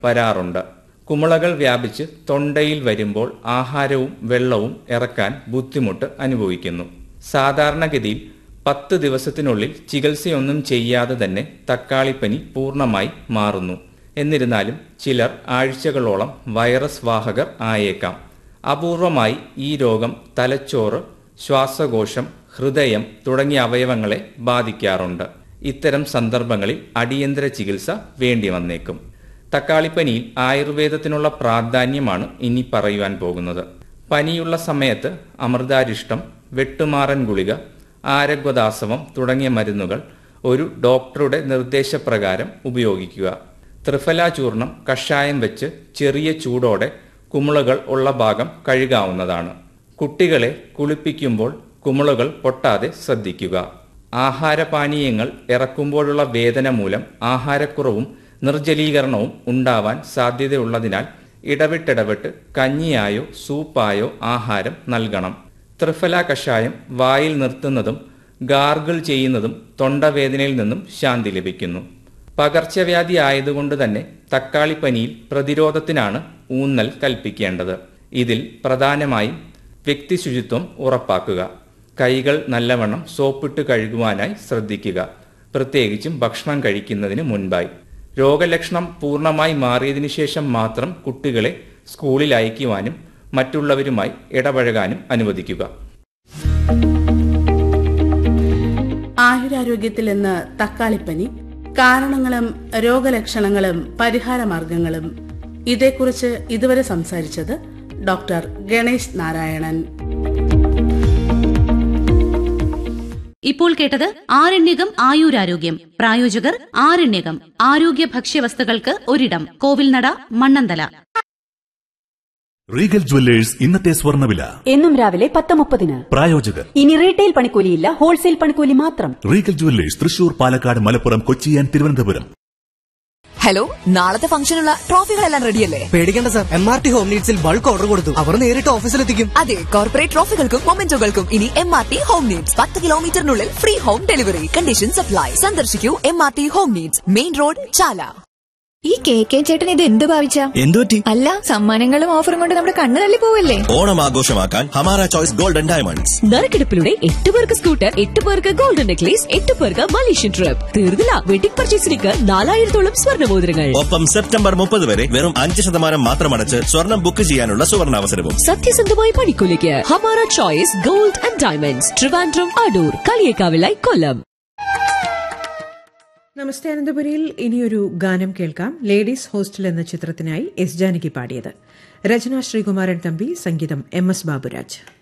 വരാറുണ്ട് കുമിളകൾ വ്യാപിച്ച് തൊണ്ടയിൽ വരുമ്പോൾ ആഹാരവും വെള്ളവും ഇറക്കാൻ ബുദ്ധിമുട്ട് അനുഭവിക്കുന്നു സാധാരണഗതിയിൽ പത്ത് ദിവസത്തിനുള്ളിൽ ചികിത്സയൊന്നും ചെയ്യാതെ തന്നെ തക്കാളിപ്പനി പൂർണ്ണമായി മാറുന്നു എന്നിരുന്നാലും ചിലർ ആഴ്ചകളോളം വൈറസ് വാഹകർ ആയേക്കാം അപൂർവമായി ഈ രോഗം തലച്ചോറ് ശ്വാസകോശം ഹൃദയം തുടങ്ങിയ അവയവങ്ങളെ ബാധിക്കാറുണ്ട് ഇത്തരം സന്ദർഭങ്ങളിൽ അടിയന്തര ചികിത്സ വേണ്ടി വന്നേക്കും തക്കാളിപ്പനിയിൽ ആയുർവേദത്തിനുള്ള പ്രാധാന്യമാണ് ഇനി പറയുവാൻ പോകുന്നത് പനിയുള്ള സമയത്ത് അമൃതാരിഷ്ടം വെട്ടുമാറൻ ഗുളിക ആരഗ്വദാസവം തുടങ്ങിയ മരുന്നുകൾ ഒരു ഡോക്ടറുടെ നിർദ്ദേശപ്രകാരം ഉപയോഗിക്കുക ത്രിഫല ചൂർണം കഷായം വെച്ച് ചെറിയ ചൂടോടെ കുമിളകൾ ഉള്ള ഭാഗം കഴുകാവുന്നതാണ് കുട്ടികളെ കുളിപ്പിക്കുമ്പോൾ കുമിളകൾ പൊട്ടാതെ ശ്രദ്ധിക്കുക ആഹാരപാനീയങ്ങൾ ഇറക്കുമ്പോഴുള്ള വേദന മൂലം ആഹാരക്കുറവും നിർജ്ജലീകരണവും ഉണ്ടാവാൻ സാധ്യതയുള്ളതിനാൽ ഇടവിട്ടിടവിട്ട് കഞ്ഞിയായോ സൂപ്പായോ ആഹാരം നൽകണം ത്രിഫല കഷായം വായിൽ നിർത്തുന്നതും ഗാർഗിൾ ചെയ്യുന്നതും തൊണ്ടവേദനയിൽ നിന്നും ശാന്തി ലഭിക്കുന്നു പകർച്ചവ്യാധി ആയതുകൊണ്ട് തന്നെ തക്കാളിപ്പനിയിൽ പ്രതിരോധത്തിനാണ് ഊന്നൽ കൽപ്പിക്കേണ്ടത് ഇതിൽ പ്രധാനമായും വ്യക്തി ശുചിത്വം ഉറപ്പാക്കുക കൈകൾ നല്ലവണ്ണം സോപ്പിട്ട് കഴുകുവാനായി ശ്രദ്ധിക്കുക പ്രത്യേകിച്ചും ഭക്ഷണം കഴിക്കുന്നതിന് മുൻപായി രോഗലക്ഷണം പൂർണ്ണമായി മാറിയതിനു ശേഷം മാത്രം കുട്ടികളെ സ്കൂളിൽ അയക്കുവാനും മറ്റുള്ളവരുമായി ഇടപഴകാനും അനുവദിക്കുക ആയുരാരോഗ്യത്തിൽ ഇന്ന് തക്കാളിപ്പനി കാരണങ്ങളും രോഗലക്ഷണങ്ങളും പരിഹാരമാർഗങ്ങളും ഇതേക്കുറിച്ച് ഇതുവരെ സംസാരിച്ചത് ഡോക്ടർ ഗണേശ് നാരായണൻ ഇപ്പോൾ കേട്ടത് ആരണ്യകം ആയുരാരോഗ്യം പ്രായോജകർ ആരണ്യകം ആരോഗ്യ ഭക്ഷ്യവസ്തുക്കൾക്ക് ഒരിടം കോവിൽനട മണ്ണന്തല റീഗൽ ജുവല്ലേഴ്സ് ഇന്നത്തെ സ്വർണ്ണവില എന്നും രാവിലെ പത്ത് മുപ്പതിന് പ്രായോജകർ ഇനി റീറ്റെയിൽ പണിക്കൂലിയില്ല ഹോൾസെയിൽ പണിക്കൂലി മാത്രം Regal jewellers Thrissur Palakkad Malappuram Kochi and Thiruvananthapuram hello നാളത്തെ ഫംഗ്ഷനുള്ള ട്രോഫികളെല്ലാം റെഡിയല്ലേ പേടിക്കേണ്ട sir M R T home നീഡ്സിൽ ബൾക്ക് ഓർഡർ കൊടുത്തു അവർ നേരിട്ട് ഓഫീസിലെത്തിക്കും അതെ കോർപ്പറേറ്റ് ട്രോഫികൾക്കും മൊമെന്റോകൾക്കും ഇനി M R T home needs പത്ത് കിലോമീറ്ററിനുള്ളിൽ free home delivery condition supply സന്ദർശിക്കൂ M R T home needs main road Chala ഈ കെ കെ ചേട്ടൻ ഇത് എന്ത് ഭാവിച്ച എന്തുപറ്റി അല്ല സമ്മാനങ്ങളും ഓഫറും കൊണ്ട് നമ്മുടെ കണ്ണ് തള്ളി പോവല്ലേ ഓണം ആഘോഷമാക്കാൻ ഹമാര ചോയ്സ് ഗോൾഡൻ ഡയമണ്ട്സ് നറുക്കെടുപ്പിലൂടെ എട്ട് പേർക്ക് സ്കൂട്ടർ എട്ട് പേർക്ക് ഗോൾഡൻ നെക്ലേസ് എട്ട് പേർക്ക് മലേഷ്യൻ ട്രിപ്പ് തീർന്നില്ല വെഡിംഗ് പർച്ചേസിലേക്ക് നാലായിരത്തോളം സ്വർണ്ണമോതിരങ്ങൾ ഒപ്പം സെപ്റ്റംബർ മുപ്പത് വരെ വെറും അഞ്ച് ശതമാനം മാത്രമടച്ച് സ്വർണം ബുക്ക് ചെയ്യാനുള്ള സുവർണാവസരവും സത്യസന്ധമായ പണിക്കൂലിക്ക് Hamara choice gold and diamonds Trivandrum Adoor കളിയേക്കാവിലായി കൊല്ലം നമസ്തേ അനന്തപുരിയിൽ ഇനിയൊരു ഗാനം കേൾക്കാം ലേഡീസ് ഹോസ്റ്റൽ എന്ന ചിത്രത്തിനായി എസ് ജാനകി പാടിയത് രചന ശ്രീകുമാരൻ തമ്പി സംഗീതം എം എസ് ബാബുരാജ്